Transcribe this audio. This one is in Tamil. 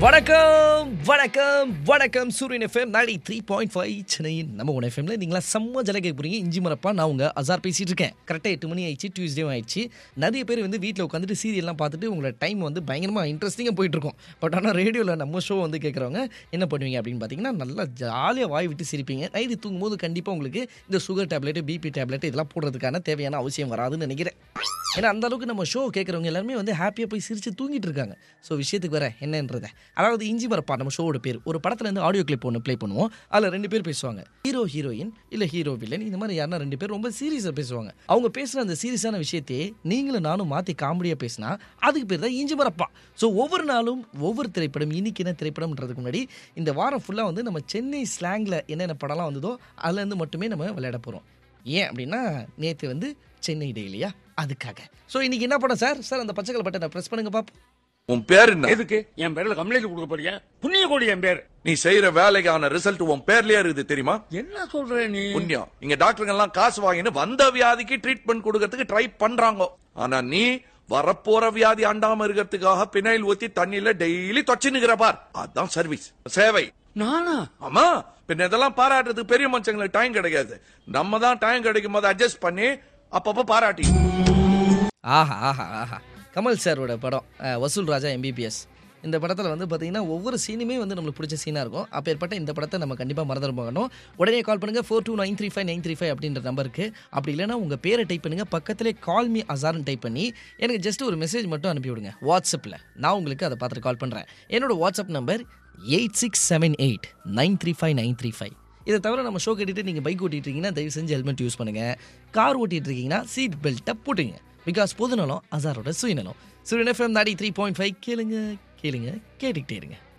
வணக்கம் வணக்கம் வணக்கம் சூரியன் எஃப்எம் நாடி த்ரீ பாயிண்ட் ஃபைவ் சென்னையின் நம்ம ஒன் எஃப்எம்ல நீங்களா செம்ம ஜல கேட்க போறீங்க இஞ்சி மரப்பா நான் உங்க அசார் பேசிட்டு இருக்கேன் கரெக்டாக எட்டு மணி ஆயிடுச்சு டியூஸ்டே ஆயிடுச்சு நிறைய பேர் வந்து வீட்டில் உட்காந்துட்டு சீரியல்லாம் பார்த்துட்டு உங்களோட டைம் வந்து பயங்கரமாக இன்ட்ரெஸ்டிங்காக போயிட்டு இருக்கும் பட் ஆனால் ரேடியோவில் நம்ம ஷோ வந்து கேட்குறவங்க என்ன பண்ணுவீங்க அப்படின்னு பார்த்தீங்கன்னா நல்லா ஜாலியாக வாய் விட்டு சிரிப்பீங்க நைட்டு தூங்கும்போது கண்டிப்பாக உங்களுக்கு இந்த சுகர் டேப்லெட் பிபி டேப்லெட் இதெல்லாம் போடுறதுக்கான தேவையான அவசியம் வராதுன்னு நினைக்கிறேன் ஏன்னா அந்த அளவுக்கு நம்ம ஷோ கேட்குறவங்க எல்லாருமே வந்து ஹாப்பியாக போய் சிரிச்சு தூங்கிட்டு இருக்காங்க ஸோ விஷயத்துக்கு வர என்னன்றத அதாவது இஞ்சி மரப்பா நம்ம ஷோவோட பேர் ஒரு படத்துல இருந்து ஆடியோ கிளிப் ஒன்று ப்ளே பண்ணுவோம் அதில் ரெண்டு பேர் பேசுவாங்க ஹீரோ ஹீரோயின் இல்லை ஹீரோ வில்லன் இந்த மாதிரி யாருன்னா ரெண்டு பேர் ரொம்ப சீரியஸாக பேசுவாங்க அவங்க பேசுகிற அந்த சீரியஸான விஷயத்தையே நீங்களும் நானும் மாற்றி காமெடியாக பேசினா அதுக்கு பேர் தான் இஞ்சி மரப்பா ஸோ ஒவ்வொரு நாளும் ஒவ்வொரு திரைப்படம் இன்னைக்கு என்ன திரைப்படம்ன்றதுக்கு முன்னாடி இந்த வாரம் ஃபுல்லாக வந்து நம்ம சென்னை ஸ்லாங்கில் என்னென்ன படம்லாம் வந்ததோ அதுலேருந்து மட்டுமே நம்ம விளையாட போகிறோம் ஏன் அப்படின்னா நேற்று வந்து சென்னை டே இல்லையா அதுக்காக ஸோ இன்னைக்கு என்ன படம் சார் சார் அந்த பச்சைக்கல் பட்டனை ப்ரெஸ் பண்ணுங்க பாப்போம் உன் பேர் என்ன எதுக்கு என் பேர்ல கம்ப்ளைண்ட் கொடுக்க போறியா புண்ணிய கோடி என் பேர் நீ செய்யற வேலைக்கான ரிசல்ட் உன் பேர்லயே இருக்குது தெரியுமா என்ன சொல்ற நீ புண்ணியம் இங்க டாக்டருங்க எல்லாம் காசு வாங்கின்னு வந்த வியாதிக்கு ட்ரீட்மெண்ட் கொடுக்கறதுக்கு ட்ரை பண்றாங்க ஆனா நீ வரப்போற வியாதி அண்டாம இருக்கிறதுக்காக பினைல் ஊத்தி தண்ணியில டெய்லி தொச்சினுக்கிற பார் அதான் சர்வீஸ் சேவை நானா ஆமா பின்ன இதெல்லாம் பாராட்டுறதுக்கு பெரிய மனுஷங்களுக்கு டைம் கிடைக்காது நம்ம தான் டைம் கிடைக்கும் போது அட்ஜஸ்ட் பண்ணி அப்பப்ப பாராட்டி ஆஹா ஆஹா ஆஹா கமல் சாரோட படம் அஹ், வசூல் ராஜா எம்பிபிஎஸ் இந்த படத்தில் வந்து பார்த்தீங்கன்னா ஒவ்வொரு சீனுமே வந்து நம்மளுக்கு பிடிச்ச சீனாக இருக்கும் அப்பேற்பட்ட இந்த படத்தை நம்ம கண்டிப்பாக மறந்துட போகணும் உடனே கால் பண்ணுங்கள் four two nine three five nine three five அப்படின்ற நம்பருக்கு அப்படி இல்லைன்னா உங்கள் பேரை டைப் பண்ணுங்கள் பக்கத்திலே கால் மீ அசார்னு டைப் பண்ணி எனக்கு ஜஸ்ட் ஒரு மெசேஜ் மட்டும் அனுப்பி விடுங்க வாட்ஸ்அப்பில் நான் உங்களுக்கு அதை பார்த்துட்டு கால் பண்ணுறேன் என்னோட WhatsApp number eight six seven eight nine three five nine three five இதை தவிர நம்ம ஷோ கேட்டுட்டு நீங்கள் பைக் ஓட்டிட்டு இருக்கீங்கன்னா தயவு செஞ்சு ஹெல்மெட் யூஸ் பண்ணுங்கள் கார் ஓட்டிட்டு இருக்கீங்கன்னா சீட் பெல்ட்டை போட்டுங்க பிகாஸ் பொதுநலம் அசாரோட சுயநலம் சுயன் எஃப்எம் நாடி த்ரீ பாயிண்ட் ஃபைவ் கேளுங்க கேளுங்க கேட்டுக்கிட்டே இருங்க